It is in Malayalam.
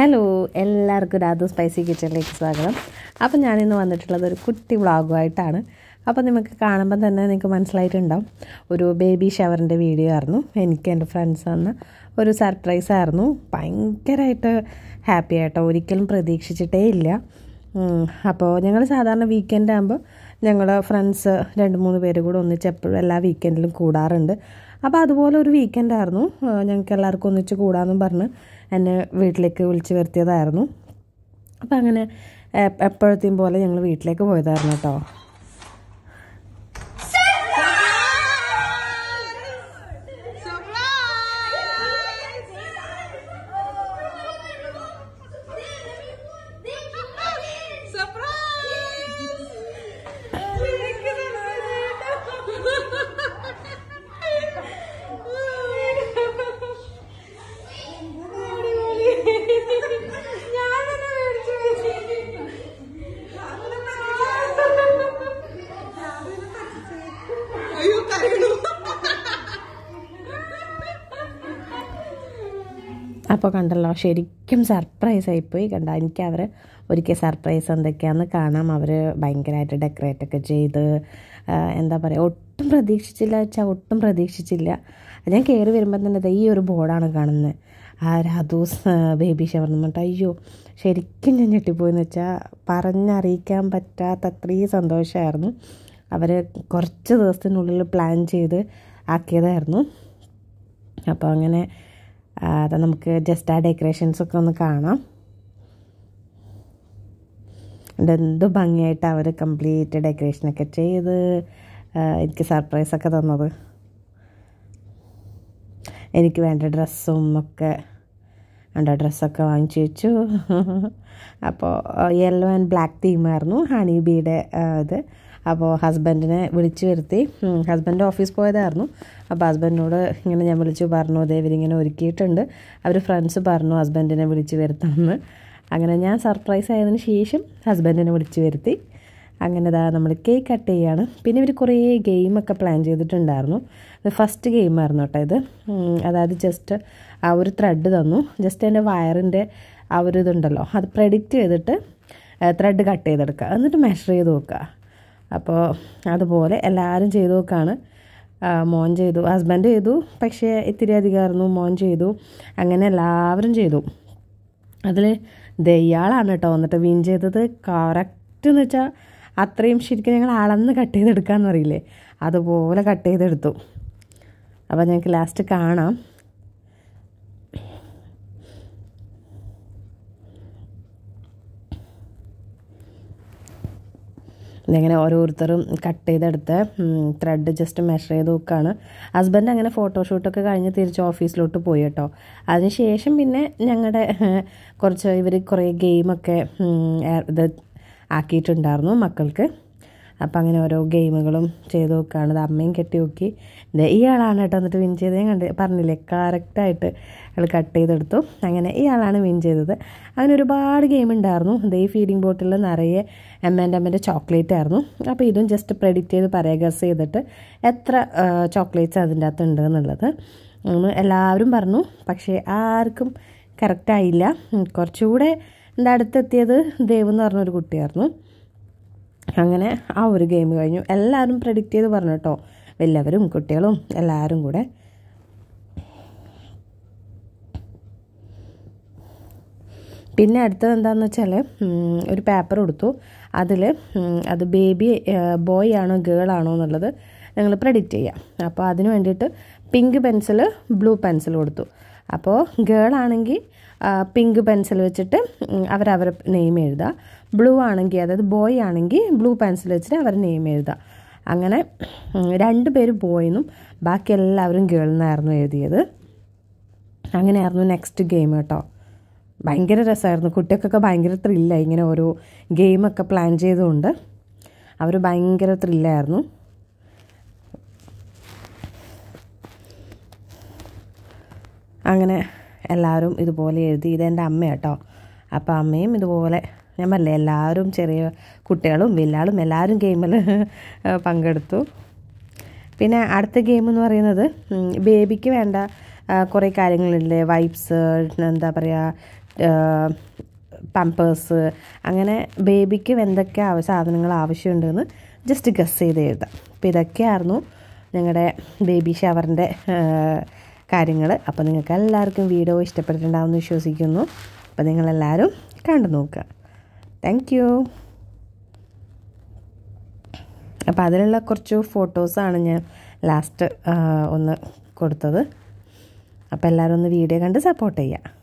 ഹലോ എല്ലാവർക്കും രാധു സ്പൈസി കിച്ചണിലേക്ക് സ്വാഗതം അപ്പം ഞാനിന്ന് വന്നിട്ടുള്ളത് ഒരു കുട്ടി വ്ളോഗുമായിട്ടാണ് അപ്പോൾ നിങ്ങൾക്ക് കാണുമ്പോൾ തന്നെ നിങ്ങൾക്ക് മനസ്സിലായിട്ടുണ്ടാവും ഒരു ബേബി ഷവറിൻ്റെ വീഡിയോ ആയിരുന്നു എനിക്ക് എൻ്റെ ഫ്രണ്ട്സ് തന്ന ഒരു സർപ്രൈസ് ആയിരുന്നു ഭയങ്കരമായിട്ട് ഹാപ്പി ആയിട്ടോ ഒരിക്കലും പ്രതീക്ഷിച്ചിട്ടേ ഇല്ല ഉം, അപ്പോൾ ഞങ്ങൾ സാധാരണ വീക്കെൻഡ് ആകുമ്പോൾ ഞങ്ങൾ ഫ്രണ്ട്സ് രണ്ട് മൂന്ന് പേര് കൂടെ ഒന്നിച്ച് എപ്പോഴും എല്ലാ വീക്കെൻഡിലും കൂടാറുണ്ട് അപ്പോൾ അതുപോലെ ഒരു വീക്കെൻഡ് ആയിരുന്നു ആ, ഞങ്ങൾക്ക് എല്ലാവർക്കും ഒന്നിച്ച് കൂടാമെന്നും പറഞ്ഞ് എന്നെ വീട്ടിലേക്ക് വിളിച്ച് വരുത്തിയതായിരുന്നു അപ്പോൾ അങ്ങനെ എ- എപ്പോഴത്തെയും പോലെ ഞങ്ങൾ വീട്ടിലേക്ക് പോയതായിരുന്നു കേട്ടോ അയ്യോ കരയണു അപ്പോൾ കണ്ടല്ലോ ശരിക്കും സർപ്രൈസ് ആയിപ്പോയി കണ്ട എനിക്ക് അവർ ഒരിക്കൽ സർപ്രൈസ് എന്തൊക്കെയാണെന്ന് കാണാം അവർ ഭയങ്കരമായിട്ട് ഡെക്കറേറ്റ് ഒക്കെ ചെയ്ത് ആ, എന്താ പറയുക ഒട്ടും പ്രതീക്ഷിച്ചില്ല വെച്ചാൽ ഒട്ടും പ്രതീക്ഷിച്ചില്ല ഞാൻ കയറി വരുമ്പോൾ തന്നെ ദേ ഈ ഒരു ബോർഡാണ് കാണുന്നത് ആ രാധൂസ് ബേബി ഷവർ എന്ന് പറഞ്ഞിട്ട് അയ്യോ ശരിക്കും ഞാൻ ഞെട്ടിപ്പോയെന്ന് വെച്ചാൽ പറഞ്ഞറിയിക്കാൻ പറ്റാത്ത അത്രയും സന്തോഷമായിരുന്നു അവർ കുറച്ച് ദിവസത്തിനുള്ളിൽ പ്ലാൻ ചെയ്ത് ആക്കിയതായിരുന്നു അപ്പോൾ അങ്ങനെ ആ, അത് നമുക്ക് ജസ്റ്റ് ആ ഡെക്കറേഷൻസ് ഒക്കെ ഒന്ന് കാണാം എന്നിട്ട് എന്ത് ഭംഗിയായിട്ട് അവർ കംപ്ലീറ്റ് ഡെക്കറേഷനൊക്കെ ചെയ്ത് ആ, എനിക്ക് സർപ്രൈസൊക്കെ തന്നത് എനിക്ക് വേണ്ട ഡ്രസ്സും ഒക്കെ വേണ്ട ഡ്രസ്സൊക്കെ വാങ്ങിച്ചു വെച്ചു അപ്പോൾ യെല്ലോ ആൻഡ് ബ്ലാക്ക് തീമായിരുന്നു ഹണി ബീയുടെ ഇത് അപ്പോൾ ഹസ്ബൻഡിനെ വിളിച്ചു വരുത്തി ഹസ്ബൻഡ് ഓഫീസ് പോയതായിരുന്നു അപ്പോൾ ഹസ്ബൻഡിനോട് ഇങ്ങനെ ഞാൻ വിളിച്ചു പറഞ്ഞു അതേ ഇവരിങ്ങനെ ഒരുക്കിയിട്ടുണ്ട് അവർ ഫ്രണ്ട്സ് പറഞ്ഞു ഹസ്ബൻഡിനെ വിളിച്ച് വരുത്തണമെന്ന് അങ്ങനെ ഞാൻ സർപ്രൈസ് ആയതിനു ശേഷം ഹസ്ബൻഡിനെ വിളിച്ച് വരുത്തി അങ്ങനെ ഇതാ നമ്മൾ കേക്ക് കട്ട് ചെയ്യാണ് പിന്നെ ഇവർ കുറേ ഗെയിമൊക്കെ പ്ലാൻ ചെയ്തിട്ടുണ്ടായിരുന്നു ഇത് ഫസ്റ്റ് ഗെയിമായിരുന്നു കേട്ടോ ഇത് ഉം, അതായത് ജസ്റ്റ് ആ ഒരു ത്രെഡ് തന്നു ജസ്റ്റ് എൻ്റെ വയറിൻ്റെ ആ ഒരു ഇതുണ്ടല്ലോ അത് പ്രെഡിക്റ്റ് ചെയ്തിട്ട് ത്രെഡ് കട്ട് ചെയ്തെടുക്കുക എന്നിട്ട് മെഷർ ചെയ്ത് നോക്കുക അപ്പോൾ അതുപോലെ എല്ലാവരും ചെയ്തു നോക്കുകയാണ് ആ, മോൻ ചെയ്തു ഹസ്ബൻഡ് ചെയ്തു പക്ഷേ ഇത്തിരി അധികമായിരുന്നു മോൻ ചെയ്തു അങ്ങനെ എല്ലാവരും ചെയ്തു അതിൽ ദയ്യാളാണ് കേട്ടോ വന്നിട്ട് വിൻ ചെയ്തത് കറക്റ്റ് എന്ന് വെച്ചാൽ അത്രയും ശരിക്കും ഞങ്ങൾ അളന്ന് കട്ട് ചെയ്തെടുക്കാമെന്ന് അറിയില്ലേ അതുപോലെ കട്ട് ചെയ്തെടുത്തു അപ്പോൾ ഞങ്ങൾക്ക് ലാസ്റ്റ് കാണാം ഇങ്ങനെ ഓരോരുത്തരും കട്ട് ചെയ്തെടുത്ത് ത്രെഡ് ജസ്റ്റ് മെഷർ ചെയ്ത് നോക്കുകയാണ് ഹസ്ബൻഡ് അങ്ങനെ ഫോട്ടോഷൂട്ടൊക്കെ കഴിഞ്ഞ് തിരിച്ച് ഓഫീസിലോട്ട് പോയി കേട്ടോ അതിനുശേഷം പിന്നെ ഞങ്ങളുടെ കുറച്ച് ഇവർ കുറേ ഗെയിമൊക്കെ ഇത് ആക്കിയിട്ടുണ്ടായിരുന്നു മക്കൾക്ക് അപ്പം അങ്ങനെ ഓരോ ഗെയിമുകളും ചെയ്ത് നോക്കുകയാണ് ഇത് അമ്മയും കെട്ടി നോക്കി ഇത് ഇയാളാണ് കേട്ടോ എന്നിട്ട് വിൻ ചെയ്തത് ഞാൻ കണ്ട് പറഞ്ഞില്ലേ കറക്റ്റായിട്ട് അയാൾ കട്ട് ചെയ്തെടുത്തു അങ്ങനെ ഇയാളാണ് വിൻ ചെയ്തത് അങ്ങനെ ഒരുപാട് ഗെയിം ഉണ്ടായിരുന്നു ഇത് ഈ ഫീഡിംഗ് ബോട്ടിൽ നിറയെ എം ആൻഡ് എമ്മിൻ്റെ ചോക്ലേറ്റ് ആയിരുന്നു അപ്പോൾ ഇതും ജസ്റ്റ് പ്രെഡിക്റ്റ് ചെയ്ത് പറയുക ഗസ് ചെയ്തിട്ട് എത്ര ചോക്ലേറ്റ്സ് അതിൻ്റെ അകത്ത് ഉണ്ട് എന്നുള്ളത് ഉം, എല്ലാവരും പറഞ്ഞു പക്ഷേ ആർക്കും കറക്റ്റായില്ല കുറച്ചുകൂടെ എൻ്റെ അടുത്തെത്തിയത് ദേവ് എന്ന് പറഞ്ഞൊരു കുട്ടിയായിരുന്നു അങ്ങനെ ആ ഒരു ഗെയിം കഴിഞ്ഞു എല്ലാവരും പ്രഡിക്റ്റ് ചെയ്ത് പറഞ്ഞു കേട്ടോ വലിയവരും കുട്ടികളും എല്ലാവരും കൂടെ പിന്നെ അടുത്തത് എന്താണെന്ന് വെച്ചാൽ ഉം, ഒരു പേപ്പർ കൊടുത്തു അതിൽ അത് ബേബി ബോയ് ആണോ ഗേൾ ആണോ എന്നുള്ളത് ഞങ്ങൾ പ്രഡിക്റ്റ് ചെയ്യാം അപ്പോൾ അതിന് വേണ്ടിയിട്ട് പിങ്ക് പെൻസിൽ ബ്ലൂ പെൻസിൽ കൊടുത്തു അപ്പോൾ ഗേൾ ആണെങ്കിൽ പിങ്ക് പെൻസിൽ വെച്ചിട്ട് ഉം, അവരവരെ നെയിം എഴുതുക ബ്ലൂ ആണെങ്കിൽ അതായത് ബോയ് ആണെങ്കിൽ ബ്ലൂ പെൻസിൽ വെച്ചിട്ട് അവരെ നെയിം എഴുതുക അങ്ങനെ ഉം, രണ്ട് പേര് ബോയെന്നും ബാക്കി എല്ലാവരും ഗേൾ എന്നായിരുന്നു എഴുതിയത് അങ്ങനെയായിരുന്നു നെക്സ്റ്റ് ഗെയിം കേട്ടോ ഭയങ്കര രസമായിരുന്നു കുട്ടികൾക്കൊക്കെ ഭയങ്കര ത്രില്ലായി ഇങ്ങനെ ഓരോ ഗെയിമൊക്കെ പ്ലാൻ ചെയ്തുകൊണ്ട് അവർ ഭയങ്കര ത്രില്ലായിരുന്നു അങ്ങനെ എല്ലാവരും ഇതുപോലെ എഴുതി ഇതെൻ്റെ അമ്മ കേട്ടോ അപ്പോൾ അമ്മയും ഇതുപോലെ ഞാൻ പറഞ്ഞില്ലേ എല്ലാവരും ചെറിയ കുട്ടികളും വലിയാളും എല്ലാവരും ഗെയിമിൽ പങ്കെടുത്തു പിന്നെ അടുത്ത ഗെയിം എന്ന് പറയുന്നത് ഉം, ബേബിക്ക് വേണ്ട ആ, കുറേ കാര്യങ്ങളില്ലേ വൈപ്സ് എന്താ പറയുക പമ്പേഴ്സ് അങ്ങനെ ബേബിക്ക് എന്തൊക്കെ ആവ സാധനങ്ങൾ ആവശ്യമുണ്ടെന്ന് ജസ്റ്റ് ഗസ് ചെയ്ത് എഴുതാം അപ്പോൾ ഇതൊക്കെയായിരുന്നു ഞങ്ങളുടെ ബേബി ഷവറിൻ്റെ കാര്യങ്ങൾ അപ്പോൾ നിങ്ങൾക്ക് എല്ലാവർക്കും വീഡിയോ ഇഷ്ടപ്പെട്ടിട്ടുണ്ടാവുമെന്ന് വിശ്വസിക്കുന്നു അപ്പോൾ നിങ്ങളെല്ലാവരും കണ്ടു നോക്കുക താങ്ക് യു അപ്പോൾ അതിലുള്ള കുറച്ച് ഫോട്ടോസാണ് ഞാൻ ലാസ്റ്റ് ഒന്ന് കൊടുത്തത് അപ്പോൾ എല്ലാവരും ഒന്ന് വീഡിയോ കണ്ട് സപ്പോർട്ട് ചെയ്യുക